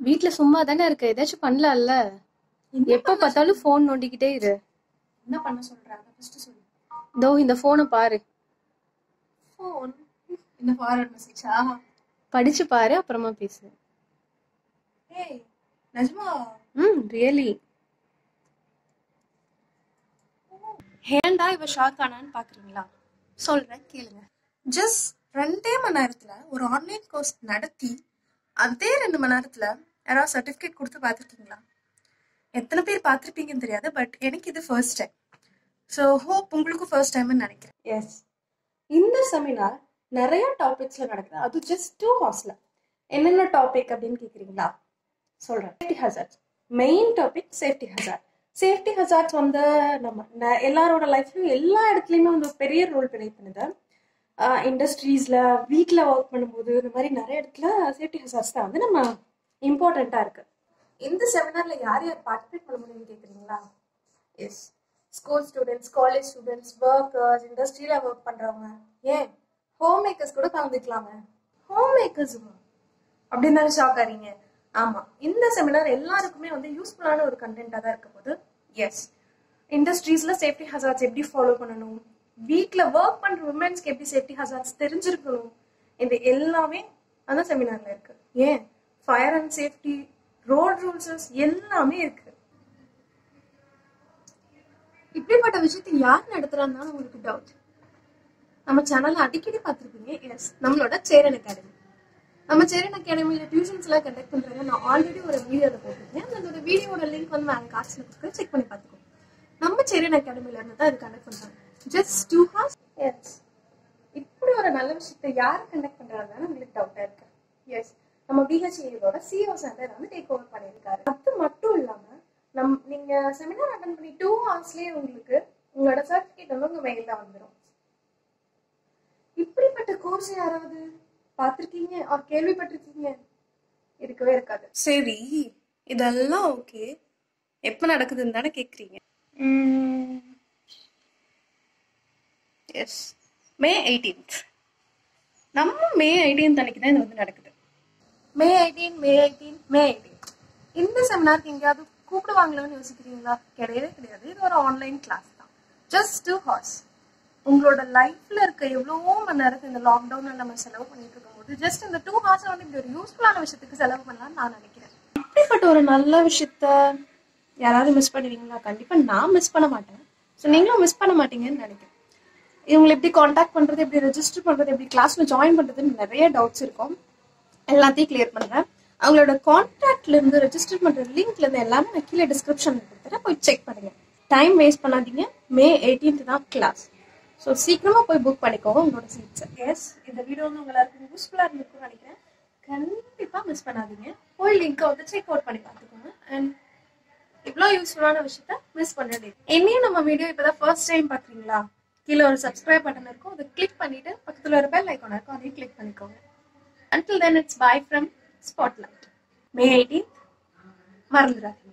வீட்ல சும்மா தானே இருக்க ஏதாச்சும் பண்ணலாம்ல எப்ப பார்த்தாலும் ஃபோன் நோண்டிக்கிட்டே இரு என்ன பண்ண சொல்றாங்க ஃபர்ஸ்ட் சொல்லு இதோ இந்த போனை பாரு ஃபோன் இந்த ஃபார்வர்ட் மெசேஜா படிச்சு பாரு அப்புறமா பேசு ஏய் நிஜமா ம் ரியலி ஏன்டா இவ ஷாக் ஆனான்னு பாக்குறீங்களா சொல்றேன் கேளுங்க ஜஸ்ட் ரெண்டே மணி நேரத்துல ஒரு ஆன்லைன் கோர்ஸ் நடத்தி அதே ரெண்டு மணி நேரத்துல யாராவது சர்டிபிகேட் கொடுத்து பார்த்துருக்கீங்களா எத்தனை பேர் பார்த்துருப்பீங்கன்னு தெரியாது பட் எனக்கு இது ஃபர்ஸ்ட் டைம் ஸோ ஹோப் உங்களுக்கும் ஃபர்ஸ்ட் டைம்னு நினைக்கிறேன் எஸ் இந்த செமினார் நிறைய டாபிக்ஸ்ல நடக்குது அது ஜஸ்ட் டூ ஹார்ஸ்ல என்னென்ன டாபிக் அப்படின்னு கேக்குறீங்களா சொல்றேன் safety hazards main topic safety hazard safety hazards வந்து நம்ம ந- எல்லாரோட லைஃப்லயும் எல்லா இடத்துலயுமே வந்து ஒரு பெரிய ரோல் ப்ளே பண்ணுது இண்டஸ்ட்ரீஸ்ல வீட்டில் ஒர்க் பண்ணும்போது இந்த மாதிரி நிறைய இடத்துல சேஃப்டி ஹசார்ட்ஸ் தான் வந்து நம்ம இம்பார்ட்டண்ட்டா இருக்கு இந்த செமினார்ல யார் யார் பார்ட்டிசிபேட் பண்ண முடியும்னு கேக்குறீங்களா yes school students college students workers இண்டஸ்ட்ரியில ஒர்க் பண்றவங்க ஏன் ஹோம் மேக்கர்ஸ் கூட கலந்துக்கலாமே ஹோம் மேக்கர்ஸுமா அப்படின்னு தானே ஷாக் ஆறீங்க ஆமா இந்த செமினார் எல்லாருக்குமே வந்து யூஸ்ஃபுல்லான ஒரு கண்டென்ட்டா தான் இருக்க போது எஸ் இண்டஸ்ட்ரீஸ்ல சேஃப்டி ஹசார்ட்ஸ் எப்படி ஃபாலோ பண்ணணும் வீட்ல ஒர்க் பண்ற உமன்ஸ்க்கு எப்படி சேஃப்டி ஹசார்ட்ஸ் தெரிஞ்சிருக்கணும் இந்த எல்லாமே அந்த செமினார்ல இருக்கு ஏன் fire and safety road rules எல்லாமே இருக்கு இப்படிப்பட்ட விஷயத்தை யார் நடத்துறான்னு உங்களுக்கு டவுட் நம்ம சேனல்ல அடிக்கடி பார்த்துருப்பீங்க எஸ் நம்மளோட சேரன் அகாடமி நம்ம சேரன் அகாடமியில டியூஷன்ஸ் எல்லாம் கண்டக்ட் பண்றாங்க நான் ஆல்ரெடி ஒரு வீடியோல போட்டிருக்கேன் அதோட வீடியோட லிங்க் வந்து மேலே காசுல கொடுக்குறேன் செக் பண்ணி பார்த்துக்கோங்க நம்ம சேரன் அகாடமில இருந்து தான் இது கண்டக்ட் பண்றாங்க ஜஸ்ட் டூ ஹார்ஸ் எஸ் இப்படி ஒரு நல்ல விஷயத்தை யார் கண்டக்ட் பண்றாங்கன்னு உங்களுக்கு டவுட்டா இருக்கு எஸ் நம்ம பிஹெச்ஏவோட சிஓ சார் வந்து டேக் ஓவர் பண்ணியிருக்காரு அது மட்டும் இல்லாம நம் நீங்க செமினார் அட்டன் பண்ணி டூ ஹவர்ஸ்லயே உங்களுக்கு உங்களோட சர்டிபிகேட் வந்து உங்க மெயில்ல வந்துடும் இப்படிப்பட்ட கோர்ஸ் யாராவது பார்த்திருக்கீங்க ஆர் கேள்விப்பட்டிருக்கீங்க இருக்கவே இருக்காது சரி இதெல்லாம் ஓகே எப்போ நடக்குதுன்னு தானே கேட்குறீங்க எஸ் மே எயிட்டீன்த் நம்ம மே எயிட்டீன்த் அன்னைக்கு தான் இது வந்து நடக்குது May eighteen May eighteen May eighteen இந்த செமினாருக்கு எங்கேயாவது கூப்பிடுவாங்களான்னு யோசிக்கிறீங்களா கிடையவே கிடையாது இது ஒரு ஆன்லைன் கிளாஸ் தான் ஜஸ்ட் டூ ஹார்ஸ் உங்களோட லைஃப்ல இருக்க எவ்வளவோ மணி நேரத்தை இந்த லாக்டவுன்ல நம்ம செலவு பண்ணிட்டு இருக்கும்போது ஜஸ்ட் இந்த டூ ஹார்ஸ் வந்து இப்படி ஒரு யூஸ்ஃபுல்லான விஷயத்துக்கு செலவு பண்ணலாம்னு நான் நினைக்கிறேன் இப்படிப்பட்ட ஒரு நல்ல விஷயத்த யாராவது மிஸ் பண்ணுவீங்களா கண்டிப்பா நான் மிஸ் பண்ண மாட்டேன் ஸோ நீங்களும் மிஸ் பண்ண மாட்டீங்கன்னு நினைக்கிறேன் இவங்களை எப்படி காண்டாக்ட் பண்றது எப்படி ரெஜிஸ்டர் பண்றது எப்படி கிளாஸ்ல ஜாயின் பண்றதுன்னு நிறைய டவுட்ஸ் இருக்கும் எல்லாத்தையும் கிளியர் பண்றேன் அவங்களோட கான்டாக்ட்ல இருந்து ரெஜிஸ்டர் பண்ற லிங்க்ல இருந்து எல்லாமே நான் கீழே டிஸ்கிரிப்ஷன்ல கொடுத்துறேன் போய் செக் பண்ணுங்க டைம் வேஸ்ட் பண்ணாதீங்க மே 18th தான் கிளாஸ் ஸோ சீக்கிரமா போய் புக் பண்ணிக்கோங்க உங்களோட சீட்ஸ் எஸ் இந்த வீடியோ வந்து உங்க எல்லாருக்கும் யூஸ்ஃபுல்லா இருந்திருக்கும்னு நினைக்கிறேன் கண்டிப்பா மிஸ் பண்ணாதீங்க போய் லிங்கை வந்து செக் அவுட் பண்ணி பார்த்துக்கோங்க அண்ட் இவ்வளோ யூஸ்ஃபுல்லான விஷயத்த மிஸ் பண்ணாதீங்க என்னையும் நம்ம வீடியோ இப்பதான் ஃபர்ஸ்ட் டைம் பாக்குறீங்களா கீழே ஒரு சப்ஸ்கிரைப் பட்டன் இருக்கும் அதை கிளிக் பண்ணிட்டு பக்கத்துல ஒரு பெல் ஐக்கான் இருக்கும் அதையும் கிளிக் பண்ணிக்கோங்க until then it's bye from spotlight may 18th மறந்துடாதீங்க